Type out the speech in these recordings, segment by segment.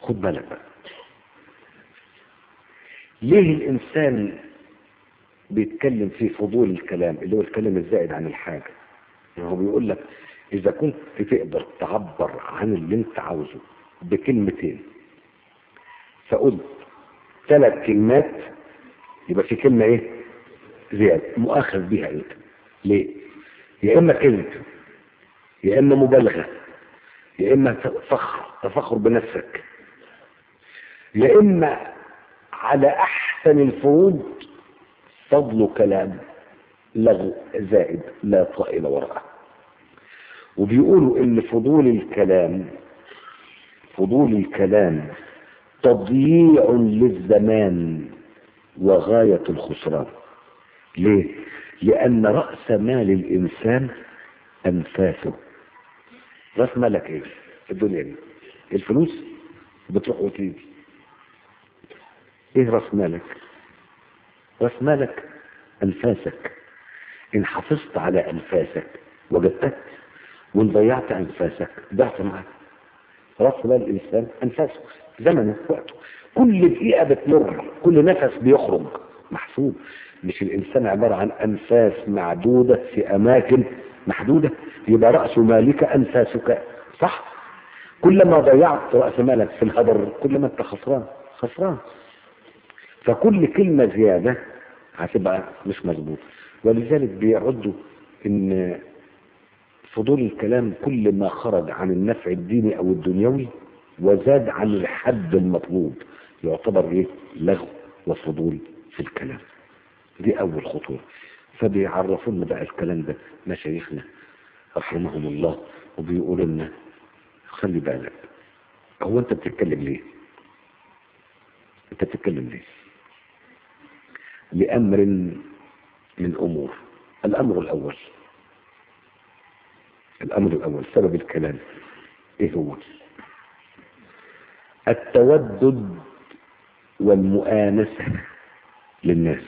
خد بالك بقى ليه الإنسان بيتكلم في فضول الكلام اللي هو الكلام الزائد عن الحاجة يعني هو بيقول لك إذا كنت تقدر تعبر عن اللي أنت عاوزه بكلمتين فقلت ثلاث كلمات يبقى في كلمة إيه؟ زيادة مؤاخذ بيها أنت ليه؟ يا إما كذب يا إما مبالغة يا إما فخر تفخر بنفسك يا إما على أحسن الفروض فضل كلام لغو زائد لا طائل وراءه وبيقولوا ان فضول الكلام فضول الكلام تضييع للزمان وغاية الخسران ليه؟ لأن رأس مال الإنسان أنفاسه رأس مالك إيه؟ الدنيا دي الفلوس بتروح وتيجي إيه رأس مالك؟ رأس مالك أنفاسك إن حافظت على أنفاسك وجدتك وإن ضيعت أنفاسك ضعت معك رأس مال الإنسان أنفاسه زمنه وقته كل دقيقة بتمر كل نفس بيخرج محسوب مش الإنسان عبارة عن أنفاس معدودة في أماكن محدودة يبقى رأس مالك أنفاسك صح كلما ضيعت رأس مالك في الهدر كلما أنت خسران خسران فكل كلمة زيادة هتبقى مش مظبوط ولذلك بيعدوا ان فضول الكلام كل ما خرج عن النفع الديني او الدنيوي وزاد عن الحد المطلوب يعتبر ايه لغو وفضول في الكلام دي اول خطوة فبيعرفونا بقى الكلام ده مشايخنا رحمهم الله وبيقولوا لنا خلي بالك هو انت بتتكلم ليه انت بتتكلم ليه لأمر من أمور الأمر الأول الأمر الأول سبب الكلام إيه هو التودد والمؤانسة للناس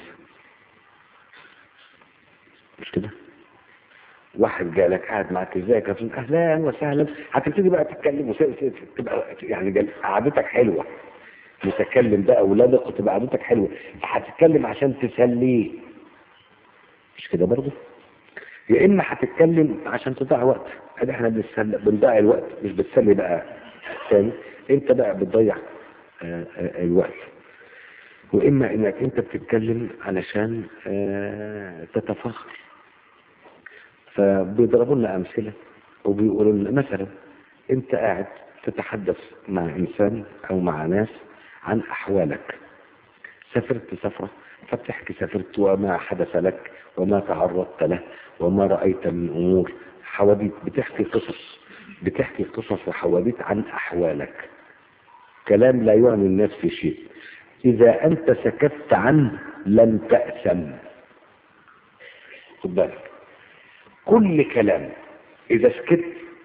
مش كده واحد جالك قاعد معاك ازيك يا فندم اهلا وسهلا هتبتدي بقى تتكلم تبقى يعني قعدتك حلوه متكلم بقى ولادق وتبقى قعدتك حلوه هتتكلم عشان تسليه مش كده برضه يا اما هتتكلم عشان تضيع وقت ادي احنا بنسلي بنضيع الوقت مش بتسلي بقى ثاني انت بقى بتضيع آآ آآ الوقت واما انك انت بتتكلم علشان تتفاخر فبيضربوا لنا امثله وبيقولوا لنا مثلا انت قاعد تتحدث مع انسان او مع ناس عن احوالك سافرت سفره فبتحكي سافرت وما حدث لك وما تعرضت له وما رأيت من أمور حواديت بتحكي قصص بتحكي قصص وحواديت عن أحوالك كلام لا يعني الناس في شيء إذا أنت سكت عنه لن تأسم خد بالك كل كلام إذا سكت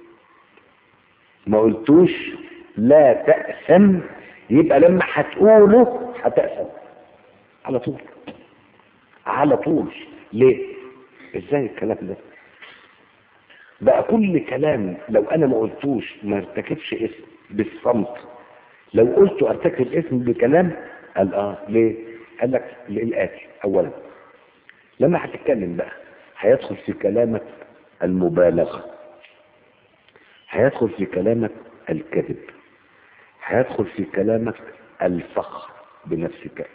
ما قلتوش لا تأسم يبقى لما هتقوله هتأسم على طول على طول ليه ازاي الكلام ده بقى كل كلام لو انا ما قلتوش ما ارتكبش اسم بالصمت لو قلت ارتكب اسم بكلام قال اه ليه قال لك للآتي اولا لما هتتكلم بقى هيدخل في كلامك المبالغة هيدخل في كلامك الكذب هيدخل في كلامك الفخر بنفسك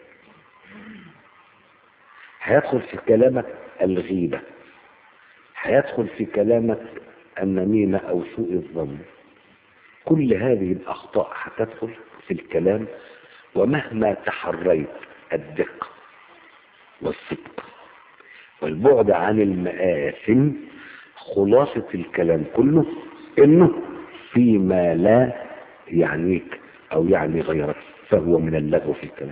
هيدخل في كلامك الغيبة هيدخل في كلامك النميمة أو سوء الظن كل هذه الأخطاء هتدخل في الكلام ومهما تحريت الدقة والصدق والبعد عن المآثم خلاصة الكلام كله إنه فيما لا يعنيك أو يعني غيرك فهو من اللغو في الكلام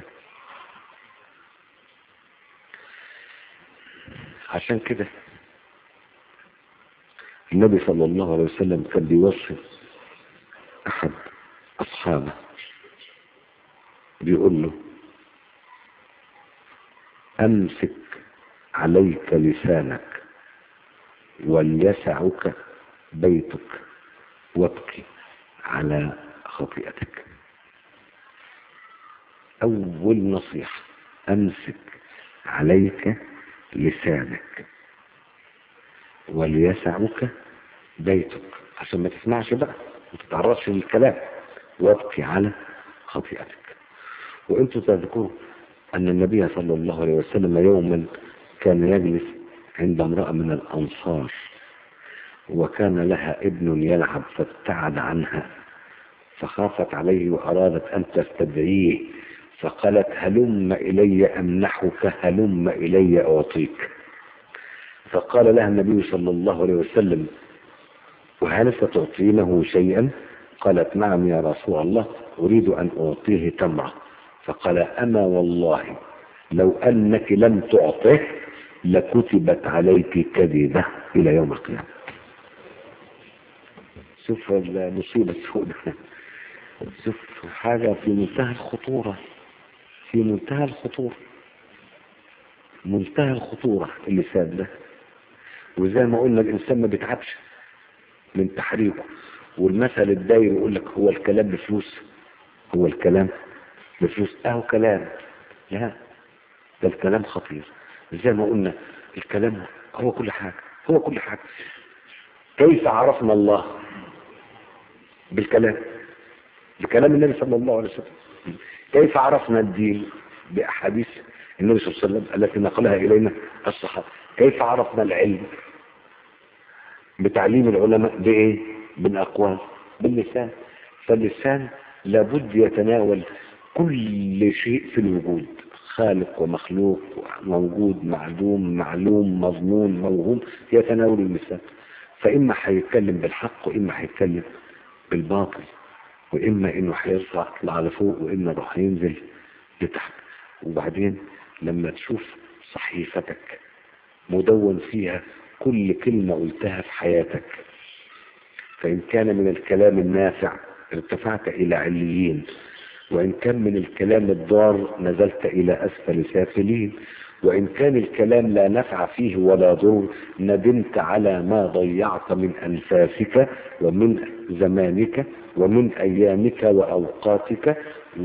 عشان كده النبي صلى الله عليه وسلم كان بيوصف أحد أصحابه بيقول له أمسك عليك لسانك وليسعك بيتك وابكي على خطيئتك أول نصيحة أمسك عليك لسانك وليسعك بيتك عشان ما تسمعش بقى ما تتعرضش للكلام وابكي على خطيئتك وانتم تذكروا أن النبي صلى الله عليه وسلم يوما كان يجلس عند امرأة من الأنصار وكان لها ابن يلعب فابتعد عنها فخافت عليه وأرادت أن تستدعيه فقالت هلم إلي أمنحك هلم إلي أعطيك فقال لها النبي صلى الله عليه وسلم وهل ستعطينه شيئا قالت نعم يا رسول الله أريد أن أعطيه تمرة فقال أما والله لو أنك لم تعطه لكتبت عليك كذبة إلى يوم القيامة شوف المصيبة السوداء شوف حاجة في منتهى الخطورة في منتهى الخطورة منتهى الخطورة اللسان ده وزي ما قلنا الإنسان ما بيتعبش من تحريكه والمثل الداير يقول لك هو الكلام بفلوس هو الكلام بفلوس اهو كلام لا ده الكلام خطير زي ما قلنا الكلام هو كل حاجة هو كل حاجة كيف عرفنا الله بالكلام بكلام النبي صلى الله عليه وسلم كيف عرفنا الدين بأحاديث النبي صلى الله عليه وسلم التي نقلها إلينا الصحابة كيف عرفنا العلم بتعليم العلماء بإيه بالأقوال باللسان فاللسان لابد يتناول كل شيء في الوجود خالق ومخلوق موجود معدوم معلوم مضمون موهوم يتناول اللسان فإما هيتكلم بالحق وإما هيتكلم بالباطل وإما إنه هيرفع يطلع لفوق وإما راح ينزل لتحت وبعدين لما تشوف صحيفتك مدون فيها كل كلمة قلتها في حياتك فإن كان من الكلام النافع ارتفعت إلى عليين وإن كان من الكلام الضار نزلت إلى أسفل سافلين وإن كان الكلام لا نفع فيه ولا ضر ندمت على ما ضيعت من أنفاسك ومن زمانك ومن أيامك وأوقاتك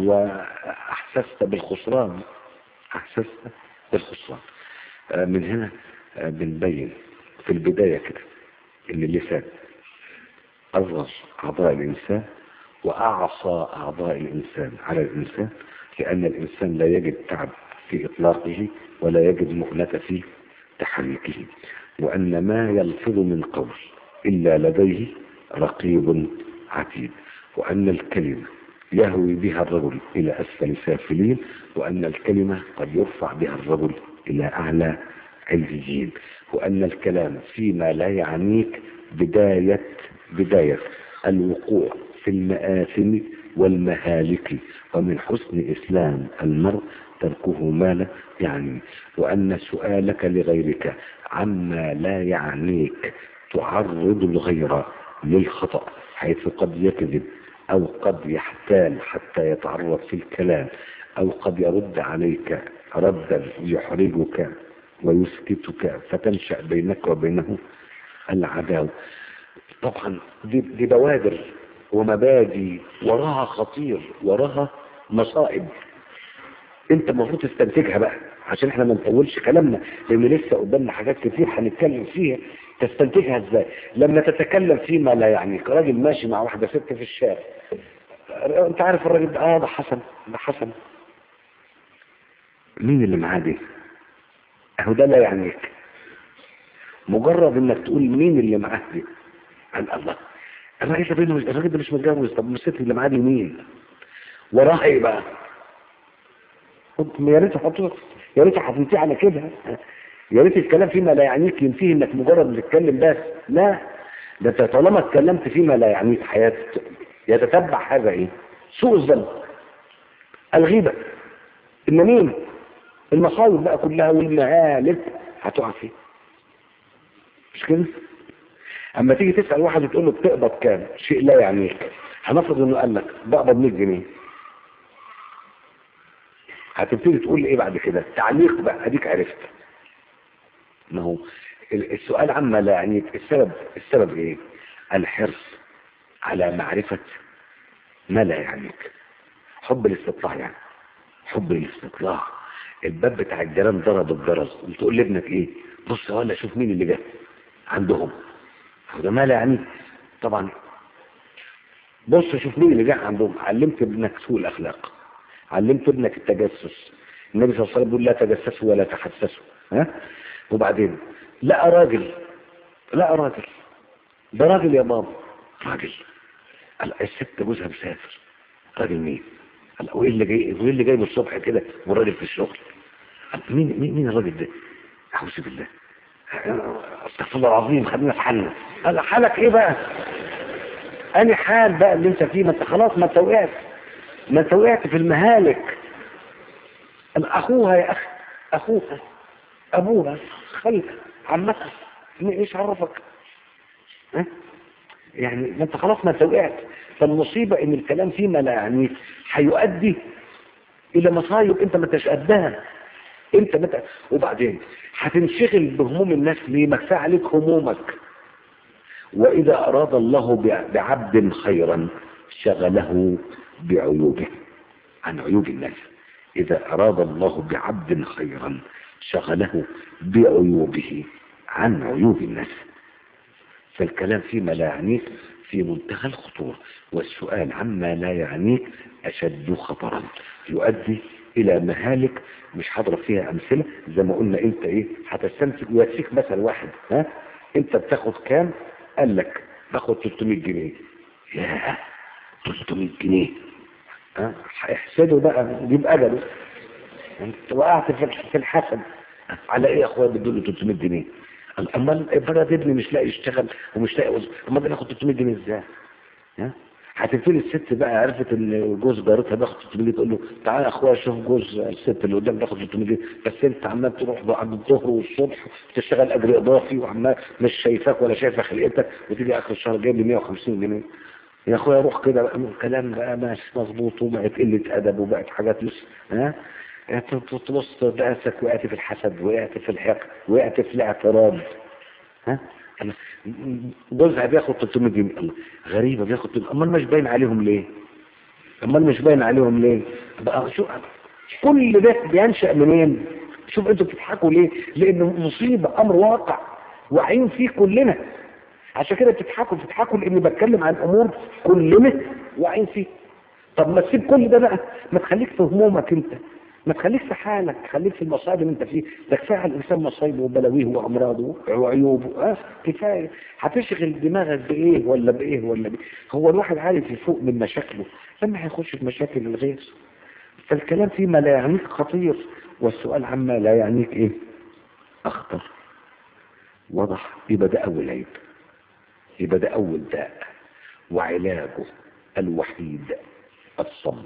وأحسست بالخسران أحسست بالخسران من هنا بنبين في البداية كده ان اللسان أصغر أعضاء الإنسان وأعصى أعضاء الإنسان على الإنسان لأن الإنسان لا يجد تعب في إطلاقه ولا يجد مهلة في تحريكه وأن ما يلفظ من قول إلا لديه رقيب عتيد وأن الكلمة يهوي بها الرجل إلى أسفل سافلين وأن الكلمة قد يرفع بها الرجل إلى أعلى عليين وأن الكلام فيما لا يعنيك بداية بداية الوقوع في المآثم والمهالك ومن حسن إسلام المرء تركه ما لا يعني وأن سؤالك لغيرك عما لا يعنيك تعرض الغير للخطأ حيث قد يكذب أو قد يحتال حتى يتعرض في الكلام أو قد يرد عليك ردا يحرجك ويسكتك فتنشأ بينك وبينه العداوة طبعا دي, دي بوادر ومبادئ وراها خطير وراها مصائب انت المفروض تستنتجها بقى عشان احنا ما نطولش كلامنا لان لسه قدامنا حاجات كتير هنتكلم فيها تستنتجها ازاي لما تتكلم فيما لا يعنيك راجل ماشي مع واحده ست في الشارع انت عارف الراجل ده اه ده حسن ده حسن مين اللي معاه دي اهو ده لا يعنيك مجرد انك تقول مين اللي معاه دي عن الله الراجل ده بينه الراجل ده مش متجوز طب الست اللي معاه دي مين وراها ايه بقى كنت يا ريت حطيت يا ريت حطيتيه على كده يا ريت الكلام فيما لا يعنيك ينتهي انك مجرد بتتكلم بس لا ده انت طالما اتكلمت فيما لا يعنيك حياتك يتتبع هذا ايه سوء الظن الغيبة النميمة المصايب بقى كلها والمهالك هتقع فيه مش كده اما تيجي تسأل واحد وتقول له بتقبض كام شيء لا يعنيك هنفرض انه قال لك بقبض 100 جنيه هتبتدي تقول ايه بعد كده تعليق بقى اديك عرفت ما هو السؤال عما لا يعنيك السبب السبب ايه الحرص على معرفة ما لا يعنيك حب الاستطلاع يعني حب الاستطلاع الباب بتاع الجيران ضرب الجرس تقول لابنك ايه بص يا ولا شوف مين اللي جه عندهم ده مالها يعني طبعا بص شوف مين اللي جه عندهم علمت ابنك سوء الاخلاق علمت ابنك التجسس النبي صلى الله عليه وسلم بيقول لا تجسسوا ولا تحسسوا ها وبعدين لقى راجل لقى راجل ده راجل يا بابا راجل قال الست جوزها مسافر راجل مين قال وايه اللي جاي وايه اللي جاي من الصبح كده والراجل في الشغل قال مين مين مين الراجل ده اعوذ بالله استغفر الله العظيم خلينا في حالنا قال حالك ايه بقى اني حال بقى اللي انت فيه ما انت خلاص ما انت وقعت ما انت وقعت في المهالك قال اخوها يا اخي اخوها ابوها خالتها عمتها ايش عرفك ها يعني ما انت خلاص ما انت وقعت فالمصيبه ان الكلام فيما لا يعني هيؤدي الى مصايب انت ما انتش قدها انت متى وبعدين هتنشغل بهموم الناس ليه ما كفايه عليك همومك واذا اراد الله بعبد خيرا شغله بعيوبه عن عيوب الناس اذا اراد الله بعبد خيرا شغله بعيوبه عن عيوب الناس فالكلام فيما لا يعنيك في منتهى الخطورة والسؤال عما لا يعنيك أشد خطرا يؤدي إلى مهالك مش هضرب فيها أمثلة زي ما قلنا أنت إيه هتستمسك ويكفيك مثل واحد ها أنت بتاخد كام قال لك باخد 300 جنيه يا 300 جنيه ها احسده بقى جيب أجله انت وقعت في الحسد على ايه يا اخويا بتدول 300 جنيه امال البلد ابني مش لاقي يشتغل ومش لاقي وظيفه امال بناخد 300 جنيه ازاي ها هتقفل الست بقى عرفت ان جوز جارتها بياخد 300 جنيه تقول له تعالى يا اخويا شوف جوز الست اللي قدام بياخد 300 جنيه بس انت عمال تروح بعد الظهر والصبح تشتغل اجر اضافي وعمال مش شايفاك ولا شايفه خلقتك وتيجي اخر الشهر جايب لي 150 جنيه يا اخويا روح كده بقى الكلام بقى ماشي مظبوط وبقت قله ادب وبقت حاجات لسه ها تبص راسك وقعت في الحسد وقعت في الحقد وقعت في الاعتراض ها جوزها بياخد 300 جنيه الله غريبه بياخد 300 امال مش باين عليهم ليه امال مش باين عليهم ليه بقى شو كل ده بينشا منين شوف انتوا بتضحكوا ليه لانه مصيبه امر واقع واعيين فيه كلنا عشان كده بتضحكوا بتضحكوا لاني بتكلم عن امور كلنا واعيين فيه طب ما تسيب كل ده بقى ما تخليك في همومك انت ما تخليك في حالك خليك في المصائب اللي انت فيه ده كفايه على الانسان مصايبه وبلاويه وامراضه وعيوبه اه كفايه هتشغل دماغك بايه ولا بايه ولا بايه هو الواحد عارف يفوق من مشاكله لما هيخش في مشاكل الغير فالكلام فيما لا يعنيك خطير والسؤال عما لا يعنيك ايه اخطر واضح يبقى ده اول عيب يبقى ده اول داء وعلاجه الوحيد الصمت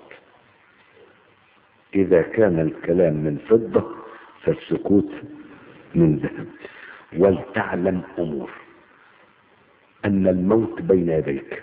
إذا كان الكلام من فضة فالسكوت من ذهب ولتعلم أمور أن الموت بين يديك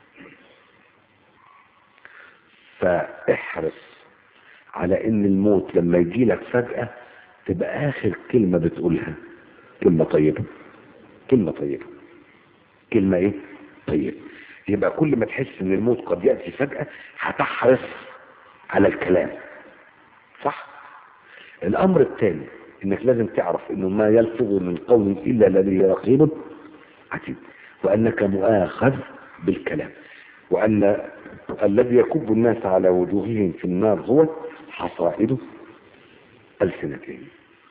فاحرص على أن الموت لما يجي لك فجأة تبقى آخر كلمة بتقولها كلمة طيبة كلمة طيبة كلمة إيه؟ طيبة يبقى كل ما تحس أن الموت قد يأتي فجأة هتحرص على الكلام صح الامر الثاني انك لازم تعرف انه ما يلفظ من قول الا لديه رقيب عتيد وانك مؤاخذ بالكلام وان الذي يكب الناس على وجوههم في النار هو حصائد السنتين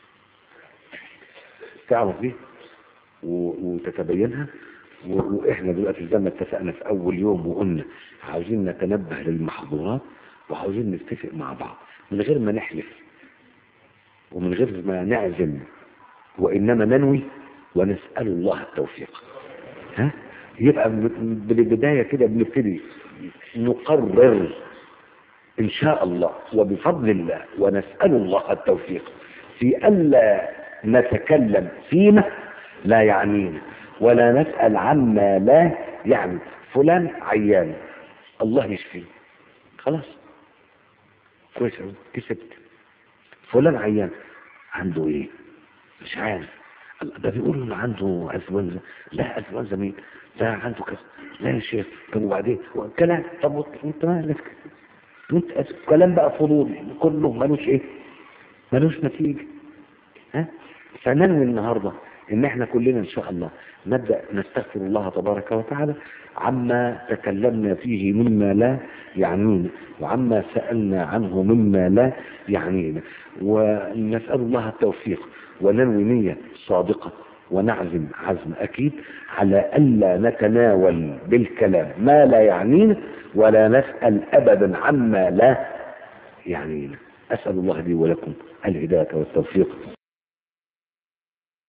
تعرف دي وتتبينها واحنا دلوقتي زي ما اتفقنا في اول يوم وقلنا عاوزين نتنبه للمحظورات وعاوزين نتفق مع بعض من غير ما نحلف ومن غير ما نعزم وإنما ننوي ونسأل الله التوفيق ها يبقى بالبداية كده بنبتدي نقرر إن شاء الله وبفضل الله ونسأل الله التوفيق في ألا نتكلم فيما لا يعنينا ولا نسأل عما لا يعني فلان عيان الله يشفيه خلاص كويس قوي كسبت فلان عيان عنده ايه مش عارف ده بيقولوا انه عنده انفلونزا لا انفلونزا مين ده عنده كذا لا يا شيخ طب وبعدين كلام طب انت مالك وانت كلام بقى فضول كله ملوش ايه ملوش نتيجة ها فننوي النهاردة ان احنا كلنا ان شاء الله نبدأ نستغفر الله تبارك وتعالى عما تكلمنا فيه مما لا يعنينا وعما سألنا عنه مما لا يعنينا ونسأل الله التوفيق وننوي نية صادقة ونعزم عزم أكيد على ألا نتناول بالكلام ما لا يعنينا ولا نسأل أبدا عما لا يعنينا أسأل الله لي ولكم الهداية والتوفيق